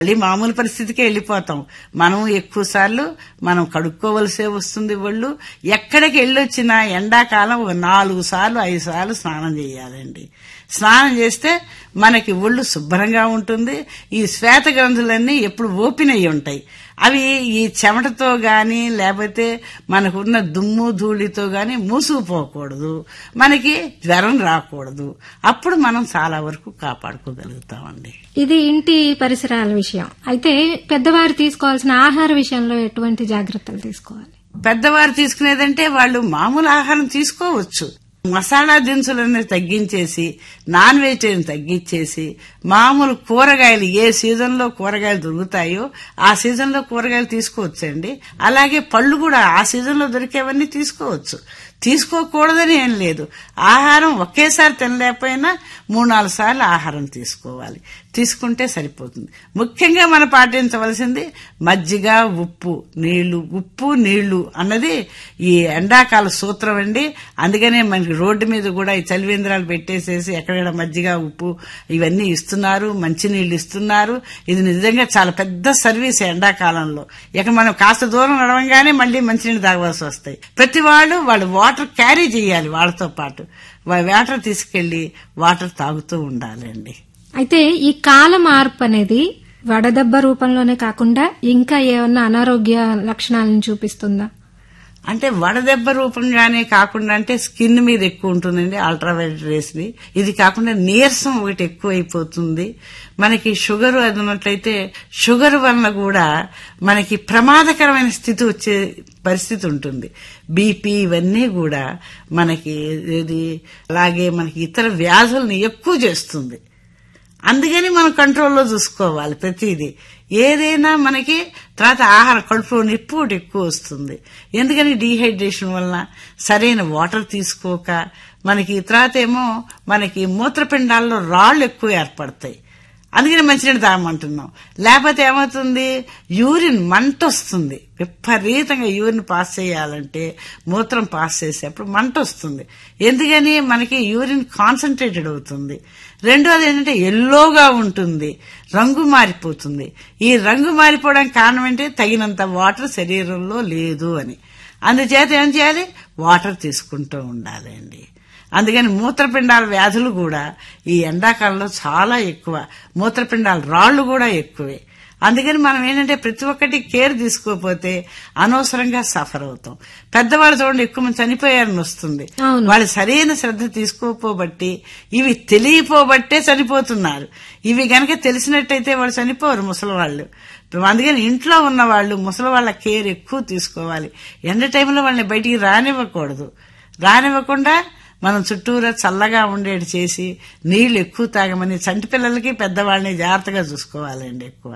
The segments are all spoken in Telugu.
మళ్ళీ మామూలు పరిస్థితికే వెళ్ళిపోతాం మనం ఎక్కువ సార్లు మనం కడుక్కోవలసే వస్తుంది ఒళ్ళు ఎక్కడికి వెళ్ళొచ్చినా ఎండాకాలం ఒక నాలుగు సార్లు ఐదు సార్లు స్నానం చేయాలండి స్నానం చేస్తే మనకి ఒళ్ళు శుభ్రంగా ఉంటుంది ఈ శ్వేత గ్రంథులన్నీ ఎప్పుడు ఓపెన్ అయి ఉంటాయి అవి ఈ చెమటతో గాని లేకపోతే మనకున్న దుమ్ము ధూళితో గాని మూసుకుపోకూడదు మనకి జ్వరం రాకూడదు అప్పుడు మనం చాలా వరకు కాపాడుకోగలుగుతామండి ఇది ఇంటి పరిసరాల విషయం అయితే పెద్దవారు తీసుకోవాల్సిన ఆహార విషయంలో ఎటువంటి జాగ్రత్తలు తీసుకోవాలి పెద్దవారు తీసుకునేదంటే వాళ్ళు మామూలు ఆహారం తీసుకోవచ్చు మసాలా దినుసులన్నీ తగ్గించేసి నాన్ వెజిటేరియన్ తగ్గించేసి మామూలు కూరగాయలు ఏ సీజన్లో కూరగాయలు దొరుకుతాయో ఆ సీజన్లో కూరగాయలు తీసుకోవచ్చండి అలాగే పళ్ళు కూడా ఆ సీజన్లో దొరికేవన్నీ తీసుకోవచ్చు తీసుకోకూడదని ఏం లేదు ఆహారం ఒకేసారి తినలేకపోయినా మూడు నాలుగు సార్లు ఆహారం తీసుకోవాలి తీసుకుంటే సరిపోతుంది ముఖ్యంగా మనం పాటించవలసింది మజ్జిగ ఉప్పు నీళ్లు ఉప్పు నీళ్లు అన్నది ఈ ఎండాకాల సూత్రం అండి అందుకనే మనకి రోడ్డు మీద కూడా ఈ చలివేంద్రాలు పెట్టేసేసి ఎక్కడెక్కడ మజ్జిగ ఉప్పు ఇవన్నీ ఇస్తున్నారు మంచినీళ్లు ఇస్తున్నారు ఇది నిజంగా చాలా పెద్ద సర్వీస్ ఎండాకాలంలో ఇక మనం కాస్త దూరం నడవంగానే మళ్ళీ మంచినీళ్ళు తాగవలసి వస్తాయి ప్రతి వాళ్ళు వాళ్ళు వాటర్ క్యారీ చేయాలి వాళ్ళతో పాటు వా- వాటర్ తీసుకెళ్లి వాటర్ తాగుతూ ఉండాలండి అయితే ఈ కాల మార్పు అనేది వడదెబ్బ రూపంలోనే కాకుండా ఇంకా ఏమన్నా అనారోగ్య లక్షణాలను చూపిస్తుందా అంటే వడదెబ్బ రూపంగానే కాకుండా అంటే స్కిన్ మీద ఎక్కువ ఉంటుందండి అల్ట్రావైలెట్ రేస్ ని ఇది కాకుండా నీరసం ఒకటి ఎక్కువ అయిపోతుంది మనకి షుగర్ అది ఉన్నట్లయితే షుగర్ వలన కూడా మనకి ప్రమాదకరమైన స్థితి వచ్చే పరిస్థితి ఉంటుంది బీపీ ఇవన్నీ కూడా మనకి ఇది అలాగే మనకి ఇతర వ్యాధుల్ని ఎక్కువ చేస్తుంది అందుకని మనం కంట్రోల్లో చూసుకోవాలి ప్రతిదీ ఏదైనా మనకి తర్వాత ఆహార కడుపులో నిప్పు ఒకటి ఎక్కువ వస్తుంది ఎందుకని డీహైడ్రేషన్ వలన సరైన వాటర్ తీసుకోక మనకి తర్వాత ఏమో మనకి మూత్రపిండాల్లో రాళ్లు ఎక్కువ ఏర్పడతాయి అందుకని మంచినీళ్ళు తాగమంటున్నాం లేకపోతే ఏమవుతుంది యూరిన్ మంట వస్తుంది విపరీతంగా యూరిన్ పాస్ చేయాలంటే మూత్రం పాస్ చేసేప్పుడు మంట వస్తుంది ఎందుకని మనకి యూరిన్ కాన్సన్ట్రేటెడ్ అవుతుంది రెండోది ఏంటంటే ఎల్లోగా ఉంటుంది రంగు మారిపోతుంది ఈ రంగు మారిపోవడానికి కారణం ఏంటి తగినంత వాటర్ శరీరంలో లేదు అని అందుచేత ఏం చేయాలి వాటర్ తీసుకుంటూ ఉండాలండి అందుకని మూత్రపిండాల వ్యాధులు కూడా ఈ ఎండాకాలంలో చాలా ఎక్కువ మూత్రపిండాల రాళ్లు కూడా ఎక్కువే అందుకని మనం ఏంటంటే ప్రతి ఒక్కటి కేర్ తీసుకోకపోతే అనవసరంగా సఫర్ అవుతాం పెద్దవాళ్ళు చూడండి ఎక్కువ మంది చనిపోయారని వస్తుంది అవును. వాళ్ళు సరైన శ్రద్ధ తీసుకోపోబట్టి ఇవి తెలియపోబట్టే చనిపోతున్నారు ఇవి గనక తెలిసినట్టయితే వాళ్ళు చనిపోరు ముసలి వాళ్ళు అందుకని ఇంట్లో ఉన్న వాళ్ళు ముసలి వాళ్ళ కేర్ ఎక్కువ తీసుకోవాలి ఎండ టైంలో వాళ్ళని బయటికి రానివ్వకూడదు రానివ్వకుండా మనం చుట్టూరా చల్లగా ఉండేటి చేసి నీళ్లు ఎక్కువ తాగమని చంటి పిల్లలకి పెద్దవాళ్ళని జాగ్రత్తగా చూసుకోవాలండి ఎక్కువ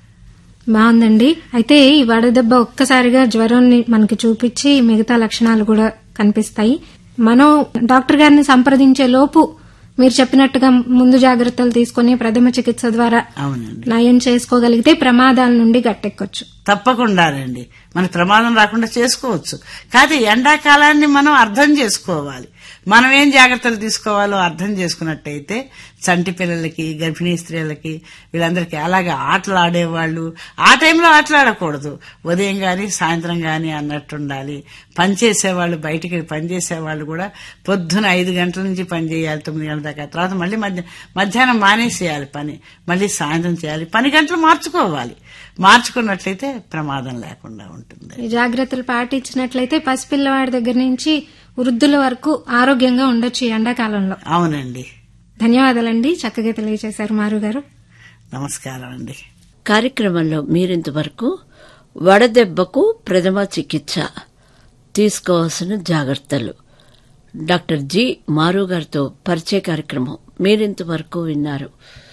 బాగుందండి అయితే ఈ వడదెబ్బ ఒక్కసారిగా జ్వరాన్ని మనకి చూపించి మిగతా లక్షణాలు కూడా కనిపిస్తాయి మనం డాక్టర్ గారిని సంప్రదించే లోపు మీరు చెప్పినట్టుగా ముందు జాగ్రత్తలు తీసుకుని ప్రథమ చికిత్స ద్వారా అవునండి నయం చేసుకోగలిగితే ప్రమాదాల నుండి గట్టెక్కొచ్చు తప్పకుండానండి మన ప్రమాదం రాకుండా చేసుకోవచ్చు కాదు ఎండాకాలాన్ని మనం అర్థం చేసుకోవాలి మనం ఏం జాగ్రత్తలు తీసుకోవాలో అర్థం చేసుకున్నట్టయితే చంటి పిల్లలకి గర్భిణీ స్త్రీలకి వీళ్ళందరికీ అలాగే ఆటలు ఆడేవాళ్ళు ఆ టైంలో ఆటలాడకూడదు ఉదయం గాని సాయంత్రం గాని అన్నట్టు ఉండాలి పనిచేసేవాళ్ళు బయటికి పనిచేసేవాళ్ళు కూడా పొద్దున ఐదు గంటల నుంచి పని చేయాలి తొమ్మిది గంటల దాకా తర్వాత మళ్ళీ మధ్య మధ్యాహ్నం మానేసేయాలి పని మళ్ళీ సాయంత్రం చేయాలి పని గంటలు మార్చుకోవాలి మార్చుకున్నట్లయితే ప్రమాదం లేకుండా ఉంటుంది ఈ జాగ్రత్తలు పాటించినట్లయితే పసిపిల్లవాడి దగ్గర నుంచి వృద్ధుల వరకు ఆరోగ్యంగా ఉండొచ్చు ఈ ఎండాకాలంలో అవునండి ధన్యవాదాలండి చక్కగా తెలియజేశారు మారు గారు నమస్కారం అండి కార్యక్రమంలో మీరింతవరకు వడదెబ్బకు ప్రథమ చికిత్స తీసుకోవాల్సిన జాగ్రత్తలు డాక్టర్ జి మారు గారితో పరిచయ కార్యక్రమం మీరింతవరకు విన్నారు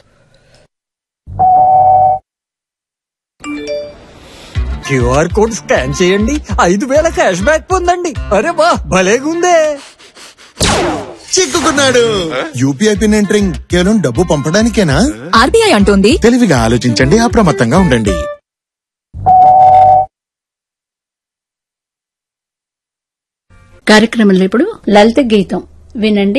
క్యూఆర్ కోడ్ స్కాన్ చేయండి ఐదు వేల క్యాష్ బ్యాక్ పొందండి అరే వా భలేగుందే చిక్కుకున్నాడు యూపీఐ పిన్ ఎంటరింగ్ కేవలం డబ్బు పంపడానికేనా ఆర్బీఐ అంటోంది తెలివిగా ఆలోచించండి అప్రమత్తంగా ఉండండి కార్యక్రమంలో ఇప్పుడు లలిత గీతం వినండి